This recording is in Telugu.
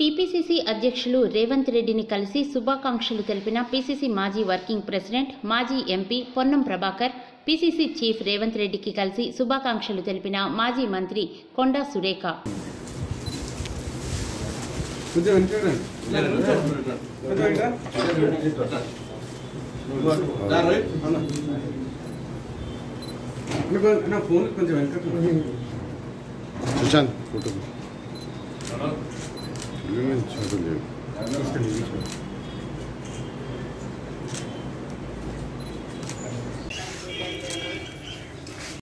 టీపీసీసీ అధ్యక్షులు రేవంత్ రెడ్డిని కలిసి శుభాకాంక్షలు తెలిపిన పీసీసీ మాజీ వర్కింగ్ ప్రెసిడెంట్ మాజీ MP Ponnam Prabhakar PCC chief Revanth రెడ్డికి కలిసి శుభాకాంక్షలు తెలిపిన మాజీ మంత్రి కొండా సురేఖ కొంచెం వెనకడండి కొంచెం వెనక నా ఫోన్ కొంచెం వెనక ప్రశాంత్ ఫోటో ఫోటో లేదు